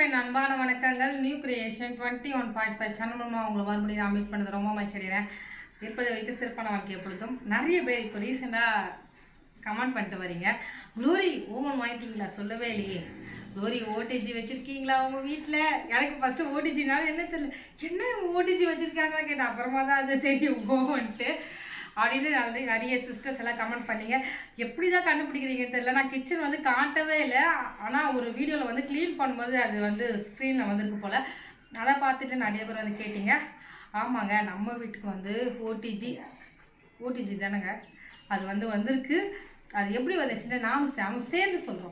என் அன்பான வணக்கங்கள் new creation twenty one point five channel மூலமாக உங்களை மறுபடியும் நான் மீட் பண்ணது ரொம்ப மகிழ்ச்சியடைகிறேன் இருப்பதை வைத்து சிறப்பான வாழ்க்கை எப்பொழுதும் நிறைய பேர் இப்போ ரீசெண்டாக கமெண்ட் பண்ணிட்டு வரீங்க க்ளோரி ஓமன் வாங்கிட்டீங்களா சொல்லவே இல்லையே க்ளோரி ஓடிஜி வச்சிருக்கீங்களா உங்கள் வீட்டில் எனக்கு ஃபஸ்ட்டு ஓடிஜினால என்ன தெரியல என்ன ஓடிஜி வச்சுருக்காங்க கேட்டேன் அப்புறமா தான் அது தெரியும் ஓவன்ட்டு அப்படின்னு நிறைய நிறைய சிஸ்டர்ஸ் எல்லாம் கமெண்ட் பண்ணீங்க எப்படி தான் கண்டுபிடிக்கிறீங்கன்னு தெரியல நான் கிச்சன் வந்து காட்டவே இல்லை ஆனால் ஒரு வீடியோவில் வந்து க்ளீன் பண்ணும்போது அது வந்து ஸ்க்ரீனில் வந்திருக்கு போல் அதை பார்த்துட்டு நிறைய பேர் வந்து கேட்டிங்க ஆமாங்க நம்ம வீட்டுக்கு வந்து ஓடிஜி ஓடிஜி தானேங்க அது வந்து வந்திருக்கு அது எப்படி வந்துச்சுன்னு நானும் சாமும் சேர்ந்து சொல்கிறோம்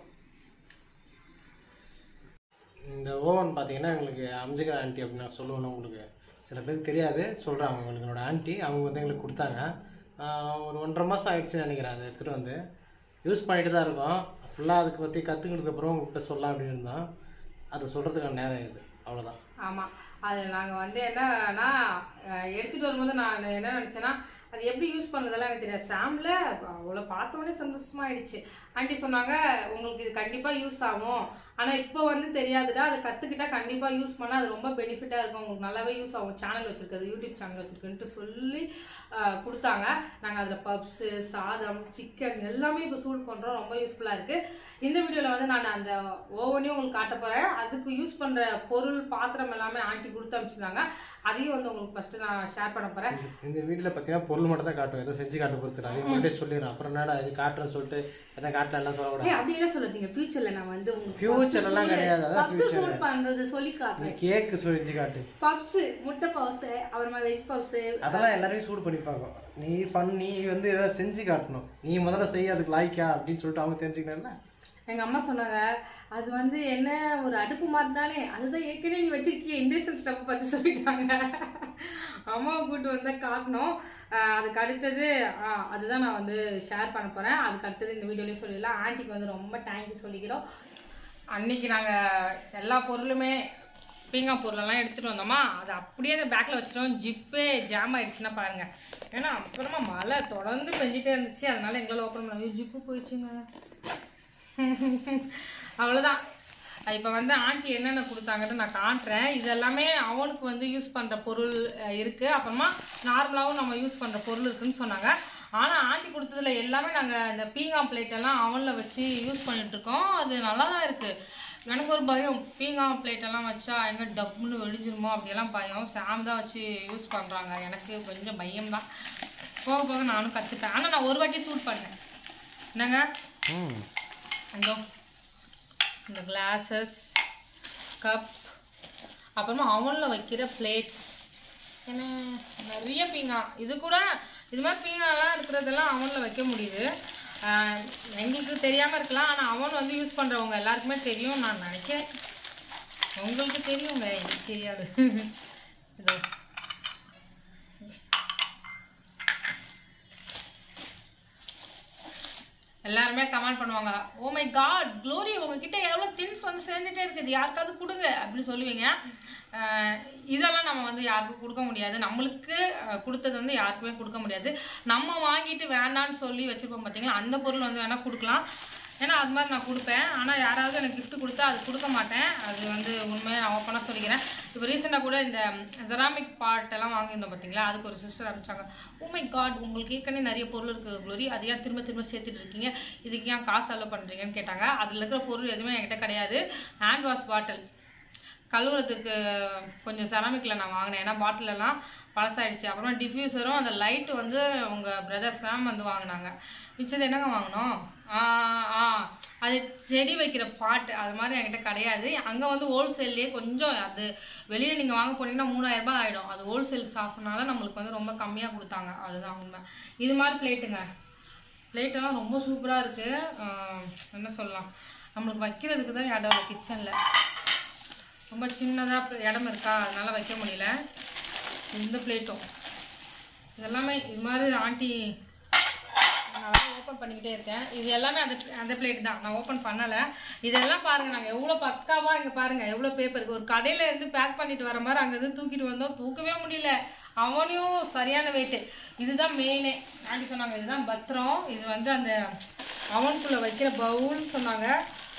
இந்த ஓவன் பார்த்தீங்கன்னா எங்களுக்கு அம்ஜிகர் ஆண்டி அப்படின்னு நான் சொல்லுவேன் உங்களுக்கு சில பேருக்கு தெரியாது சொல்கிறாங்க உங்களுக்கு என்னோட ஆண்டி அவங்க வந்து எங்களுக்கு கொடுத்தாங்க ஆஹ் ஒரு ஒன்றரை மாதம் ஆயிடுச்சுன்னு நினைக்கிறேன் அதை எடுத்துகிட்டு வந்து யூஸ் பண்ணிட்டு தான் இருக்கோம் ஃபுல்லாக அதுக்கு பற்றி கற்றுக்கிட்டதுக்கப்புறம் உங்கள்கிட்ட சொல்லலாம் அப்படின்னு இருந்தோம் அதை சொல்கிறதுக்கான நேரம் இது அவ்வளோதான் ஆமாம் அது நாங்கள் வந்து என்னன்னா அஹ், எடுத்துகிட்டு வரும்போது நான் என்ன நினச்சேன்னா அது எப்படி யூஸ் பண்ணுறதெல்லாம் எனக்கு தெரியாது சாம்பில் அவ்வளோ பார்த்த உடனே சந்தோஷமாயிடுச்சு ஆண்டி சொன்னாங்க உங்களுக்கு இது கண்டிப்பாக யூஸ் ஆகும் ஆனால் இப்போ வந்து தெரியாதுடா அதை கற்றுக்கிட்டா கண்டிப்பாக யூஸ் பண்ணால் அது ரொம்ப பெனிஃபிட்டாக இருக்கும் உங்களுக்கு நல்லாவே யூஸ் ஆகும் சேனல் வச்சுருக்குது யூடியூப் சேனல் வச்சுருக்குன்ட்டு சொல்லி அஹ், கொடுத்தாங்க நாங்கள் அதில் பப்ஸு சாதம் சிக்கன் எல்லாமே இப்போ சூட் பண்ணுறோம் ரொம்ப யூஸ்ஃபுல்லாக இருக்குது இந்த வீடியோவில் வந்து நான் அந்த ஓவனையும் உங்களுக்கு காட்ட போகிறேன் அதுக்கு யூஸ் பண்ணுற பொருள் பாத்திரம் எல்லாமே ஆண்டி கொடுத்து அனுப்பிச்சிருந்தாங்க அதையும் வந்து உங்களுக்கு ஃபஸ்ட்டு நான் ஷேர் பண்ண போகிறேன் இந்த வீட்டில் பார்த்தீங்கன்னா பொருள் மட்டும் தான் காட்டும் எதுவும் செஞ்சு காட்ட பொறுத்து அதே முன்னாடியே சொல்லிடுறேன் அப்புறம் என்னடா இது காட்டுறேன்னு சொல்லிட்டு எதாவது காட்டல எல்லாம் சொல்லக்கூடாது ஏய் அப்படியே சொல்லாதீங்க ஃபியூச்சர்ல நான் வந்து உங்களுக்கு Future எல்லாம் கிடையாது, அதான் பப்ஸ் future. சூட் பண்றது சொல்லி காட்டுறேன் நீ கேக்கு செஞ்சு காட்டு பப்ஸ் முட்டை பப்ஸ் அப்புறமா வெஜ் பப்ஸ் அதெல்லாம் எல்லாரையும் சூடு பண்ணி பார்க்கும் நீ பண்ணி வந்து ஏதாவது செஞ்சு காட்டணும் நீ முதல்ல செய்ய அதுக்கு லாய்க்கா அப்படின்னு சொல்லிட்டு அவங்க தெரிஞ்சுக்கணும்ல எங்க அம்மா சொன்னாங்க அது வந்து என்ன ஒரு அடுப்பு மாதிரி தானே அதுதான் ஏற்கனவே நீ வச்சிருக்கிய இண்டஸ்ட்ரியல் ஸ்டவ் பத்தி சொல்லிட்டாங்க அம்மாவை கூட்டு வந்து காட்டணும் ஆஹ் அதுக்கு அடுத்தது ஆஹ் அதுதான் நான் வந்து ஷேர் பண்ண போறேன் அதுக்கு அடுத்தது இந்த வீடியோலயும் சொல்லிடலாம் ஆன்ட்டிக்கு வந்து ரொம்ப தேங்க்யூ சொல்லிக்கிறோம் அன்னைக்கு நாங்க எல்லா பொருளுமே பீங்கா பொருளெல்லாம் எடுத்துட்டு வந்தோமா அது அப்படியே அந்த பேக்கில் வச்சிட்டோம் ஜிப்பே ஜாம் ஆயிடுச்சுன்னா பாருங்க ஏன்னா அப்புறமா மழை தொடர்ந்து பெஞ்சிட்டே இருந்துச்சு அதனால எங்களால் ஓப்பன் பண்ண ஜிப்பு போயிடுச்சுங்க அவ்வளோதான் இப்போ வந்து ஆண்டி என்னென்ன கொடுத்தாங்கன்னு நான் காட்டுறேன் இது எல்லாமே அவனுக்கு வந்து யூஸ் பண்ணுற பொருள் அஹ், இருக்கு அப்புறமா நார்மலாகவும் நம்ம யூஸ் பண்ணுற பொருள் இருக்குன்னு சொன்னாங்க ஆனால் ஆண்டி கொடுத்ததுல எல்லாமே நாங்கள் இந்த பீங்காம் பிளேட் எல்லாம் அவனில் வச்சு யூஸ் பண்ணிட்டு இருக்கோம் அது நல்லா தான் இருக்கு எனக்கு ஒரு பயம் பீங்காம் பிளேட் எல்லாம் வச்சா எங்க டப்புன்னு வெடிஞ்சிருமோ அப்படியெல்லாம் பயம் சாம் தான் வச்சு யூஸ் பண்ணுறாங்க எனக்கு கொஞ்சம் பயம் தான் போக போக நானும் கற்றுப்பேன் ஆனால் நான் ஒரு வாட்டி சூட் பண்ணேன் என்னங்க ம் இதோ இந்த கிளாஸஸ் கப் அப்புறமா அவனில் வைக்கிற பிளேட்ஸ் என்ன நிறைய பீங்கா இது கூட இது மாதிரி பீங்காலாம் இருக்கிறதெல்லாம் அவனில் வைக்க முடியுது ஆஹ் எங்களுக்கு தெரியாமல் இருக்கலாம் ஆனால் அவன் வந்து யூஸ் பண்ணுறவங்க எல்லாருக்குமே தெரியும் நான் நினைக்கிறேன் உங்களுக்கு தெரியுங்க எனக்கு தெரியாது இதோ எல்லாருமே கமெண்ட் பண்ணுவாங்க ஓ மை காட் க்ளோரி உங்ககிட்ட எவ்வளோ திங்ஸ் வந்து சேர்ந்துட்டே இருக்குது யாருக்காவது கொடுங்க அப்படின்னு சொல்லுவீங்க அஹ் இதெல்லாம் நம்ம வந்து யாருக்கும் கொடுக்க முடியாது நம்மளுக்கு அஹ், கொடுத்தது வந்து யாருக்குமே கொடுக்க முடியாது நம்ம வாங்கிட்டு வேண்டான்னு சொல்லி வச்சுருப்போம் பார்த்தீங்களா அந்த பொருள் வந்து வேணால் கொடுக்கலாம் ஏன்னா அது மாதிரி நான் கொடுப்பேன் ஆனால் யாராவது எனக்கு gift கொடுத்தா அது கொடுக்க மாட்டேன் அது வந்து உண்மையை நான் ஓப்பனாக சொல்லிக்கிறேன் இப்போ ரீசெண்டாக கூட இந்த ஜெராமிக் பாட் எல்லாம் வாங்கியிருந்தோம் பார்த்தீங்களா அதுக்கு ஒரு சிஸ்டர் அனுப்பிச்சாங்க ஓ மை காட் உங்களுக்கு ஏற்கனவே நிறைய பொருள் இருக்குது குளோரி அது ஏன் திரும்ப திரும்ப சேர்த்துட்டு இருக்கீங்க இதுக்கு ஏன் காசு செலவு பண்ணுறீங்கன்னு கேட்டாங்க அதில் இருக்கிற பொருள் எதுவுமே என்கிட்ட கிடையாது ஹேண்ட் வாஷ் பாட்டில் கழுவுறதுக்கு கொஞ்சம் செராமிக்கில் நான் வாங்கினேன் ஏன்னா பாட்டில் எல்லாம் பழசாயிடுச்சு அப்புறமா டிஃப்யூசரும் அந்த லைட்டு வந்து உங்கள் பிரதர் சாம் வந்து வாங்கினாங்க மிச்சது என்னங்க வாங்கினோம் ஆ ஆ அது செடி வைக்கிற பாட்டு அது மாதிரி என்கிட்ட கிடையாது அங்கே வந்து ஹோல்சேல்லையே கொஞ்சம் அது வெளியில் நீங்கள் வாங்க போனீங்கன்னா மூணாயிரம் ரூபாய் ஆகிடும் அது ஹோல்சேல் ஷாப்னால நம்மளுக்கு வந்து ரொம்ப கம்மியாக கொடுத்தாங்க அதுதான் உண்மை இது மாதிரி பிளேட்டுங்க பிளேட்டெல்லாம் ரொம்ப சூப்பராக இருக்குது என்ன சொல்லலாம் நம்மளுக்கு வைக்கிறதுக்கு தான் இடம் இல்லை கிச்சனில் ரொம்ப சின்னதாக இடம் இருக்கா அதனால வைக்க முடியல இந்த பிளேட்டும் இதெல்லாமே இது மாதிரி ஆண்டி நான் வந்து ஓப்பன் பண்ணிக்கிட்டே இருக்கேன் இது எல்லாமே அந்த அந்த பிளேட் தான் நான் ஓப்பன் பண்ணலை இதெல்லாம் பாருங்கள் நாங்கள் எவ்வளோ பக்காவாக இங்கே பாருங்கள் எவ்வளோ பேப்பர் இருக்குது ஒரு கடையில் இருந்து பேக் பண்ணிட்டு வர மாதிரி அங்கேருந்து தூக்கிட்டு வந்தோம் தூக்கவே முடியல அவனையும் சரியான வெயிட்டு இதுதான் மெயினே ஆண்டி சொன்னாங்க இதுதான் பத்திரம் இது வந்து அந்த அவனுக்குள்ளே வைக்கிற பவுல்னு சொன்னாங்க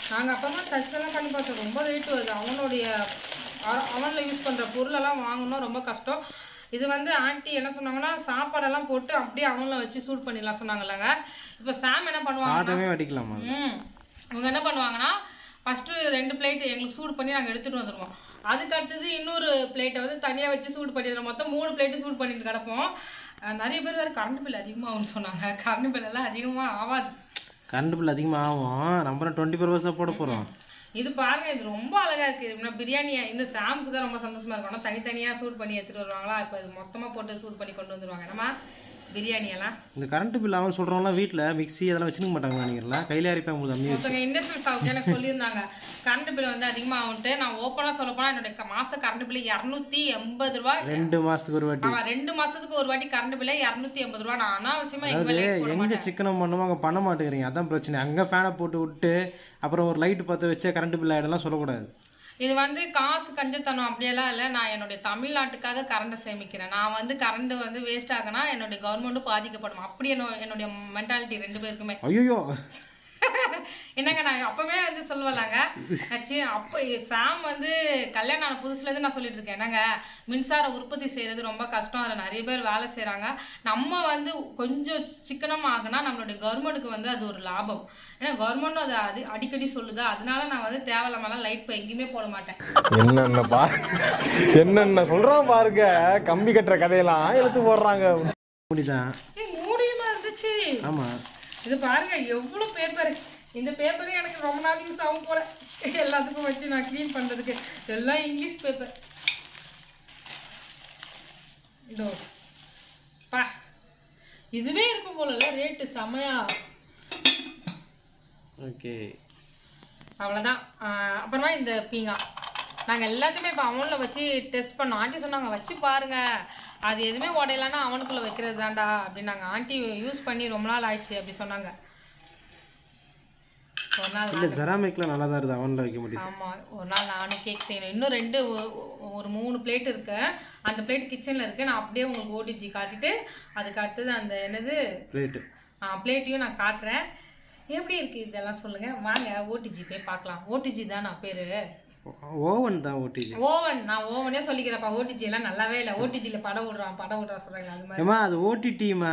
நாங்கள் அப்புறமா சர்ச்செல்லாம் பண்ணி பார்த்தோம் ரொம்ப ரேட்டு வருது அவனுடைய அவனில் யூஸ் பண்ணுற பொருளெல்லாம் வாங்கணும் ரொம்ப கஷ்டம் இது வந்து ஆன்ட்டி என்ன சொன்னாங்கன்னா சாப்பாடெல்லாம் போட்டு அப்படியே அவனில் வச்சு சூட் பண்ணிடலாம் சொன்னாங்கல்லங்க இப்போ சாம் என்ன பண்ணுவாங்க சாதமே வடிக்கலாமா ம் அவங்க என்ன பண்ணுவாங்கன்னா ஃபஸ்ட்டு ரெண்டு பிளேட் எங்களுக்கு சூடு பண்ணி நாங்கள் எடுத்துகிட்டு வந்துடுவோம் அதுக்கு அடுத்தது இன்னொரு பிளேட்டை வந்து தனியாக வச்சு சூடு பண்ணிடுறோம் மொத்தம் மூணு பிளேட்டு சூடு பண்ணிட்டு கிடப்போம் அஹ் நிறைய பேர் வேறு கரண்ட் பில் அதிகமாகும்னு சொன்னாங்க கரண்ட் பில் எல்லாம் அதிகமாக ஆகாது கரண்ட் பில் அதிகமாக ஆகும் நம்ம டுவெண்ட்டி பர்பஸாக போட போகிறோம் இது பாருங்க இது ரொம்ப அழகா இருக்கு இது பிரியாணியா இந்த சாம்புக்கு தான் ரொம்ப சந்தோஷமா இருக்கும் ஆனா தனித்தனியா சூட் பண்ணி எடுத்துட்டு வருவாங்களா இப்போ இது மொத்தமா போட்டு சூட் பண்ணி கொண்டு வந்துருவாங்க நம்ம பிரியாணி எல்லாம் இந்த கரண்ட் பில் அவன் சொல்கிறவங்களாம் வீட்டில் மிக்ஸி அதெல்லாம் வச்சுக்க மாட்டாங்க நினைக்கிறேன் கையிலே அரைப்பாங்க உங்களுக்கு அம்மி ஒருத்தவங்க இண்டஸ்ட்ரியல் சாவுக்கு எனக்கு சொல்லியிருந்தாங்க கரண்ட் பில் வந்து அதிகமாக ஆகும்ட்டு நான் ஓப்பனாக சொல்ல போனால் என்னுடைய க- மாச கரண்ட் பில் இரநூத்தி எண்பது ரூபாய் ரெண்டு மாதத்துக்கு ஒரு வாட்டி ஆமா ரெண்டு மாசத்துக்கு ஒரு வாட்டி கரண்ட் பில்லே இரநூத்தி எண்பது ரூபா நான் அனாவசியமா எங்க அதாவது வேலைக்கு போட எங்கே மாட்டேன் சிக்கனம் பண்ணுமோ அங்கே பண்ண மாட்டேங்கிறீங்க அதான் பிரச்சனை அங்கே ஃபேனை போட்டு விட்டு அப்புறம் ஒரு லைட்டு பற்ற வச்சா கரண்ட் பில் ஆகிடலாம் சொல்லக்கூடாது இது வந்து காசு கஞ்சத்தனம் அப்படியெல்லாம் இல்லை நான் என்னுடைய தமிழ்நாட்டுக்காக கரண்ட்டை சேமிக்கிறேன் நான் வந்து கரண்ட் வந்து வேஸ்ட் ஆகுனா என்னுடைய கவர்மெண்ட்டும் பாதிக்கப்படும் அப்படி என்ன என்னுடைய மென்டாலிட்டி ரெண்டு பேருக்குமே ஐயோ என்னங்க நான் அப்பவே வந்து சொல்லுவலாங்க ஆச்சு அப்போ சாம் வந்து கல்யாணம் ஆன புதுசுல இருந்து நான் சொல்லிட்டு இருக்கேன் என்னங்க மின்சார உற்பத்தி செய்யறது ரொம்ப கஷ்டம் அதில் நிறைய பேர் வேலை செய்றாங்க நம்ம வந்து கொஞ்சம் சிக்கனமா ஆகுனா நம்மளுடைய கவர்மெண்ட்டுக்கு வந்து அது ஒரு லாபம் ஏன்னா கவர்மெண்ட்டும் அது அது அடிக்கடி சொல்லுதா அதனால நான் வந்து தேவையில்லாமலாம் லைட் இப்போ எங்கேயுமே போட மாட்டேன் என்னென்ன பா என்னென்ன சொல்றான் பாருங்க கம்பி கட்டுற கதையெல்லாம் இழுத்து போடுறாங்க முடிதான் ஏய், மூடியுமா இருந்துச்சு ஆமாம் இது பாருங்க எவ்வளவு பேப்பர் இந்த பேப்பரே எனக்கு ரொம்ப நாள் யூஸ் ஆகும் போல எல்லாத்துக்கும் வச்சு நான் க்ளீன் பண்றதுக்கு எல்லாம் இங்கிலீஷ் பேப்பர் இதோ பா இதுவே இருக்கும் போலல ரேட்டு செமையா ஓகே அவ்வளோதான் அப்புறமா இந்த பீங்கா நாங்கள் எல்லாத்தையுமே இப்போ அவனில் வச்சு டெஸ்ட் பண்ணோம் ஆண்டி சொன்னாங்க வச்சு பாருங்க அது எதுவுமே உடையலன்னா அவனுக்குள்ளே வைக்கிறது தான்டா அப்படின்னாங்க ஆண்டி யூஸ் பண்ணி ரொம்ப நாள் ஆயிடுச்சு அப்படி சொன்னாங்க ஒரு நாள் இல்லை ஜெராமிக்லாம் நல்லா தான் இருக்குது அவனில் வைக்க முடியுது ஆமா ஒரு நாள் நானும் கேக் செய்யணும் இன்னும் ரெண்டு ஒ- ஒ- ஒரு மூணு பிளேட் இருக்கு அந்த பிளேட் கிச்சன்ல இருக்கு நான் அப்படியே உங்களுக்கு ஓடிஜி காட்டிட்டு அதுக்கு அடுத்தது அந்த என்னது ரைட்டு பிளேட்டையும் நான் காட்டுறேன் எப்படி இருக்கு இதெல்லாம் சொல்லுங்க வாங்க ஓடிஜி போய் பார்க்கலாம் ஓடிஜி தான் நான் பேரு ஓவன் தான் ஓடிஜி ஓவன் நான் ஓவனே சொல்லிக்கிறேன்ப்பா ஓடிஜி எல்லாம் நல்லாவே இல்லை ஓடிஜியில் படம் விடுறான் படம் விடுறான் சொல்றாங்க அது மாதிரி ஏமா அது ஓடிடிமா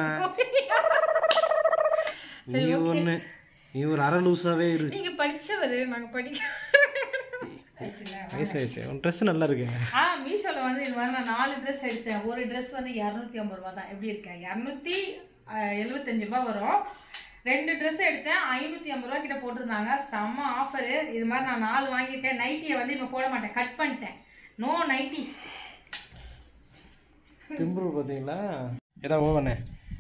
நீ ஒன்று நீ ஒரு அரை லூஸாகவே இரு நீங்க படிச்சவரு நாங்க படிக்க ஆச்சுங்களா? வயசு வயசு உன் ட்ரெஸ் நல்லா இருக்கு ஆ மீஷோல வந்து இது மாதிரி நான் நாலு ட்ரெஸ் எடுத்தேன் ஒரு ட்ரெஸ் வந்து இரநூத்தி ஐம்பது ரூபா தான் எப்படி இருக்கேன் இரநூத்தி எழுபத்தஞ்சு ரூபா வரும் ரெண்டு ட்ரெஸ் எடுத்தேன் ஐநூற்றி ஐம்பது ரூபா கிட்ட போட்டிருந்தாங்க செம்ம ஆஃபரு இது மாதிரி நான் நாலு வாங்கியிருக்கேன் நைட்டியை வந்து இப்போ போட மாட்டேன் கட் பண்ணிட்டேன் நோ நைட்டிஸ் திம்பு பார்த்தீங்களா ஏதா ஓவனே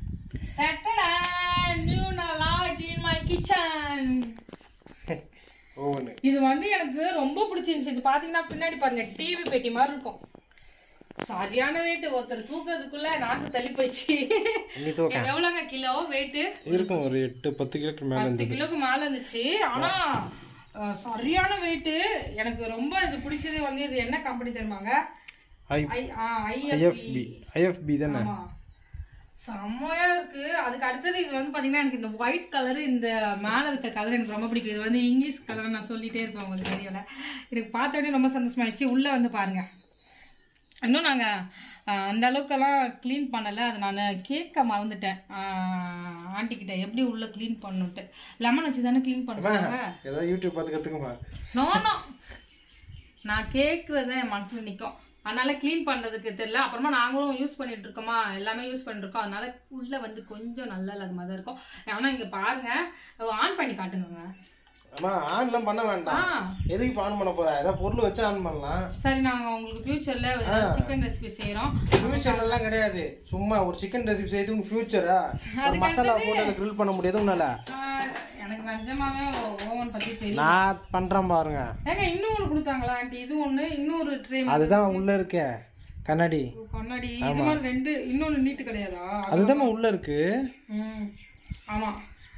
new knowledge in my kitchen oven இது வந்து எனக்கு ரொம்ப பிடிச்சிருந்துச்சு இது பார்த்தீங்கன்னா பின்னாடி பாருங்க டிவி பெட்டி மாதிரி இருக்கும் சரியான வெயிட் ஒருத்தர் தூக்குறதுக்குள்ள நாக்கு தள்ளி போயிடுச்சு நீ தூக்க எவ்வளோங்க கிலோ வெயிட் இருக்கும் ஒரு எட்டு பத்து கிலோக்கு மேலே பத்து கிலோக்கு மேல இருந்துச்சு ஆனா அஹ், சரியான வெயிட் எனக்கு ரொம்ப இது பிடிச்சது வந்து இது என்ன கம்பெனி தெரியுமாங்க ஐ ஐ ஆ, IFB. ஐஎஃப்பி ஐஎஃப்பி தானே ஆமா செம்மையா இருக்கு அதுக்கு அடுத்தது இது வந்து பாத்தீங்கன்னா எனக்கு இந்த ஒயிட் கலர் இந்த மேல இருக்க கலர் எனக்கு ரொம்ப பிடிக்கும் இது வந்து இங்கிலீஷ் கலர் நான் சொல்லிட்டே இருப்பேன் உங்களுக்கு தெரியல எனக்கு பார்த்த உடனே ரொம்ப சந்தோஷமாயிடுச்சு உள்ள வந்து பாருங்க இன்னும் நாங்க அஹ், அந்த அளவுக்கெல்லாம் க்ளீன் பண்ணல அது நான் கேட்க மறந்துட்டேன் ஆண்டி கிட்ட எப்படி உள்ள க்ளீன் பண்ணுன்ட்டு லெமன் வச்சு தானே க்ளீன் பண்ணுவாங்க ஏதாவது யூடியூப் பார்த்து கற்றுக்குமா நோ நோ நான் கேட்குறது என் மனசுல நிற்கும் அதனால க்ளீன் பண்றதுக்கு தெரியல அப்புறமா நாங்களும் யூஸ் பண்ணிட்டு இருக்கோமா எல்லாமே யூஸ் பண்ணிட்டு இருக்கோம் அதனால உள்ள வந்து கொஞ்சம் நல்லா இல்லாத மாதிரி தான் இருக்கும் ஆனா இங்க பாருங்க ஆன் பண்ணி காட்டுங்க அம்மா ஆன்லாம் பண்ண ஆ வேண்டாம் எதுக்கு இப்போ ஆன் பண்ண போற ஏதாவது பொருள் வச்சு ஆன் பண்ணலாம் சரி நாங்க உங்களுக்கு ஃபியூச்சர்ல சிக்கன் ரெசிபி செய்றோம் ஃபியூச்சர்லாம் கிடையாது சும்மா ஒரு சிக்கன் ரெசிபி செய்து உங்க ஃபியூச்சரா ஒரு மசாலா போட்டு அதை grill பண்ண முடியாது உன்னால ஆஹ் எனக்கு நிஜமாவே ஓவன் பத்தி தெரியும் நான் பண்றேன் பாருங்க ஏங்க இன்னொன்று கொடுத்தாங்களா ஆண்டி இது ஒண்ணு இன்னொரு ட்ரே அதுதான் உள்ள இருக்கே கண்ணாடி கண்ணாடி இது மாதிரி ரெண்டு இன்னொன்னு நீட்டு கிடையாதா அதுதான் உள்ள இருக்கு ம் ஆமா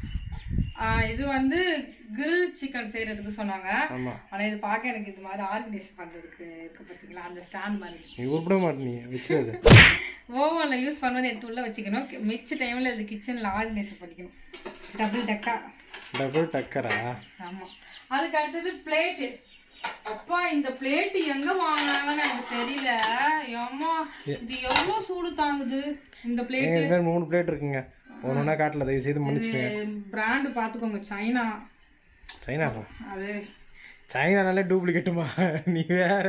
ஆஹ் இது வந்து கிரில் சிக்கன் செய்யறதுக்கு சொன்னாங்க ஆமா ஆனா இது பார்க்க எனக்கு இது மாதிரி ஆர்கனைசேஷன் பண்றதுக்கு இருக்கு பார்த்தீங்களா அந்த ஸ்டாண்ட் மாதிரி நீ உருப்பிட மாட்டே நீ வச்சுக்காது ஓவனில் யூஸ் பண்ணும்போது எடுத்து உள்ள வச்சுக்கணும் கி- மிச்ச டைமில் இது கிச்சனில் ஆர்கனைசேஷன் பண்ணிக்கணும் டபுள் டக்கா டபுள் டக்கரா ஆமாம் அதுக்கு அடுத்தது பிளேட்டு அப்பா இந்த பிளேட்டு எங்க வாங்கினாங்கன்னு எனக்கு தெரியல ஏம்மா இது எவ்வளோ சூடு தாங்குது இந்த பிளேட் ஏங்க இது மாதிரி மூணு பிளேட் இருக்குங்க ஒன்று ஒன்றா காட்டில் தயவு செய்து மன்னிச்சு பிராண்டு பார்த்துக்கோங்க சைனா சைனாவா அது சைனானாலே டூப்ளிகேட்டுமா நீ வேற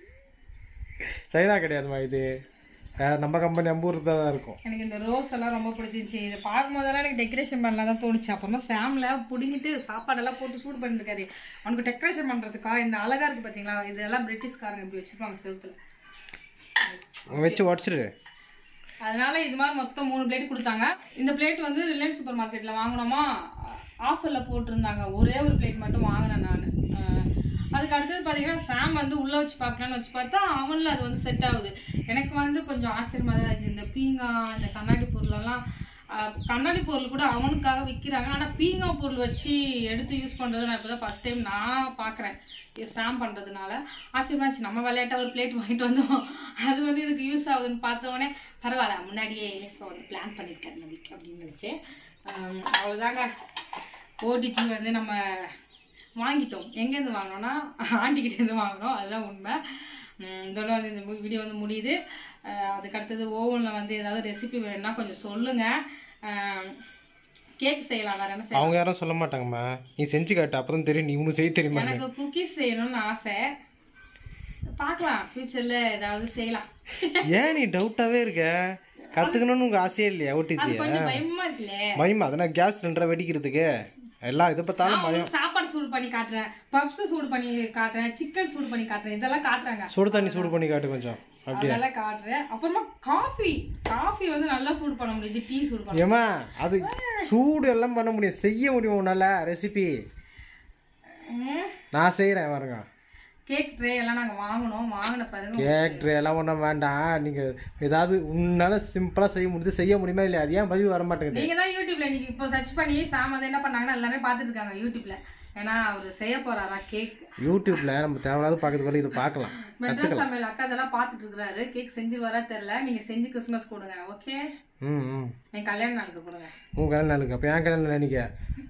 சைனா கிடையாதுமா இது வேற நம்ம கம்பெனி நம்ம ஊருக்கு தான் இருக்கும் எனக்கு இந்த ரோஸ் எல்லாம் ரொம்ப பிடிச்சிருந்துச்சி இதை பார்க்கும் போதெல்லாம் எனக்கு டெக்கரேஷன் பண்ணலாம் தான் தோணுச்சு அப்புறமா சாமில் பிடுங்கிட்டு சாப்பாடெல்லாம் போட்டு சூடு பண்ணிருக்காரு அவனுக்கு டெக்கரேஷன் பண்ணுறதுக்கா இந்த அழகா இருக்கு பார்த்தீங்களா இதெல்லாம் பிரிட்டிஷ்காரங்க இப்படி வச்சுருப்பாங்க செவுத்துல வச்சு உடச்சிடு அதனால இது மாதிரி மொத்தம் மூணு பிளேட் கொடுத்தாங்க இந்த பிளேட் வந்து ரிலையன்ஸ் சூப்பர் மார்க்கெட்டில் வாங்கினோமா ஆஃபரில் போட்டிருந்தாங்க ஒரே ஒரு பிளேட் மட்டும் வாங்கினேன் நான் அதுக்கு அடுத்தது பார்த்தீங்கன்னா சாம் வந்து உள்ளே வச்சு பார்க்கலான்னு வச்சு பார்த்தா அவனில் அது வந்து செட் ஆகுது எனக்கு வந்து கொஞ்சம் ஆச்சரியமாக தான் இருந்துச்சு இந்த பீங்கா இந்த கண்ணாடி பொருளெல்லாம் அஹ், கண்ணாடி பொருள் கூட அவனுக்காக விற்கிறாங்க ஆனால் பீங்கா பொருள் வச்சு எடுத்து யூஸ் பண்ணுறது நான் இப்போ தான் ஃபஸ்ட் டைம் நான் பார்க்குறேன் சாம் பண்ணுறதுனால ஆச்சரியமா இருந்துச்சு நம்ம விளையாட்ட ஒரு பிளேட் வாங்கிட்டு வந்தோம் அது வந்து இதுக்கு யூஸ் ஆகுதுன்னு பார்த்த உடனே பரவாயில்ல முன்னாடியே ஒன்று பிளான் பண்ணியிருக்காரு நம்பிக்கை அப்படின்னு நினச்சேன் அவ்வளோதாங்க ஓடிஜி வந்து நம்ம வாங்கிட்டோம் எங்கேருந்து வாங்கினோன்னா ஆண்டிக்கிட்டேருந்து வாங்கினோம் அதுதான் உண்மை உம் இதோட வந்து இந்த வீடியோ வந்து முடியுது அஹ் அதுக்கு அடுத்தது ஓவனில் வந்து ஏதாவது ரெசிபி வேணும்னா கொஞ்சம் சொல்லுங்கள் கேக் செய்யலாம் வேறு என்ன செய்யலாம் அவங்க யாரும் சொல்ல மாட்டாங்கம்மா நீ செஞ்சு காட்டு அப்புறம் தெரியும் நீ உனக்கு செய்ய தெரியுமா எனக்கு குக்கீஸ் செய்யணும்னு ஆசை பார்க்கலாம் ஃபியூச்சரில் ஏதாவது செய்யலாம் ஏன் நீ டவுட்டாவே இருக்க கத்துக்கணும்னு உங்க ஆசையே இல்லையா அது ஓட்டிச்சு கொஞ்சம் பயமா இருக்குல்ல பயமா அதனா கேஸ் ரெண்டரை வெடிக்கிறதுக்கு எல்லாம் இதை பார்த்தாலும் நான் உங்களுக்கு சாப்பாடு சூடு பண்ணி காட்டுறேன் பப்ஸ் சூடு பண்ணி காட்டுறேன் சிக்கன் சூடு பண்ணி காட்டுறேன் இதெல்லாம் காட்டுறாங்க சுடு தண்ணி சூடு பண்ணி காட்டு கொஞ்சம் அப்படியே அதெல்லாம் காட்டுறேன் அப்புறமா காஃபி காஃபி வந்து நல்லா சூடு பண்ண முடியுது டீ சூடு பண்ண ஏமா அது சூடு எல்லாம் பண்ண முடியும் செய்ய முடியும் உன்னால ரெசிபி ம். நான் செய்கிறேன் பாருங்க கேக் ட்ரே எல்லாம் நாங்க வாங்கினோம் வாங்கின பிறகு கேக் ட்ரே எல்லாம் ஒன்றும் வேண்டாம் நீங்க ஏதாவது உன்னால சிம்பிளா செய்ய முடியுது செய்ய முடியுமா இல்லையா அது ஏன் பதில் வர மாட்டேங்குது நீங்க தான் யூடியூப்ல இன்னைக்கு இப்போ சர்ச் பண்ணி சாம் வந்து என்ன பண்ணாங்கன்னா எல்லாமே பார்த்துட்டு இருக்காங்க யூடியூப்ல ஏன்னா அவர் செய்ய போறாரா கேக் யூடியூப்ல நம்ம தேவையில்லாத பார்க்கறது போல இதை பார்க்கலாம் மெட்ராஸ் சமையல் அக்கா இதெல்லாம் பார்த்துட்டு இருக்கிறாரு கேக் செஞ்சிருவாரா தெரியல நீங்க செஞ்சு கிறிஸ்மஸ் கொடுங்க ஓகே ம் ம் என் கல்யாண நாளுக்கு கொடுங்க உன் கல்யாணம் நாளுக்கு அப்போ என் கல்யாணம் நினைக்க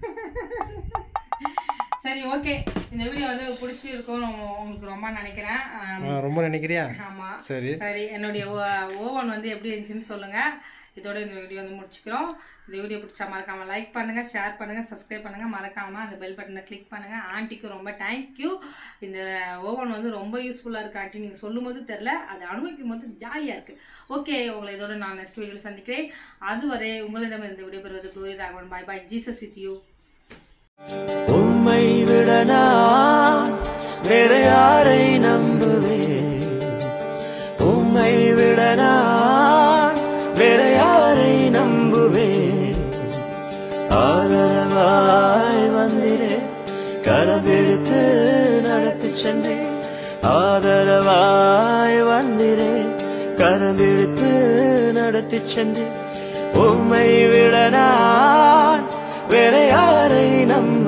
சரி ஓகே இந்த வீடியோ வந்து பிடிச்சிருக்கும் உங்களுக்கு ரொம்ப நினைக்கிறேன் ஆம், ரொம்ப நினைக்கிறியா ஆமா சரி சரி என்னுடைய ஓவன் வந்து எப்படி இருந்துச்சுன்னு சொல்லுங்க இதோட இந்த வீடியோ வந்து முடிச்சுக்கிறோம் இந்த வீடியோ பிடிச்சா மறக்காம லைக் பண்ணுங்க ஷேர் பண்ணுங்க சப்ஸ்கிரைப் பண்ணுங்க மறக்காம அந்த பெல் பட்டனை கிளிக் பண்ணுங்க ஆன்ட்டிக்கு ரொம்ப தேங்க்யூ இந்த ஓவன் வந்து ரொம்ப யூஸ்ஃபுல்லா இருக்கு ஆண்டி நீங்க சொல்லும் போது தெரியல அதை அனுபவிக்கும் போது ஜாலியா இருக்கு ஓகே உங்களை இதோட நான் நெக்ஸ்ட் வீடியோவில் சந்திக்கிறேன் அதுவரை உங்களிடம் இருந்து விடைபெறுவது Guru Raghavan bye bye Jesus with you உம்மை விட நான் வேற யாரை நம்புவேன் உம்மை விட நான் வேற யாரை நம்புவேன் ஆதரவாய் வந்திரே கரபிடித்து நடத்தி சென்றேன் ஆதரவாய் வந்திரே கரபிடித்து நடத்தி சென்றேன் உம்மை விட நான் வேற யாரை நம்ப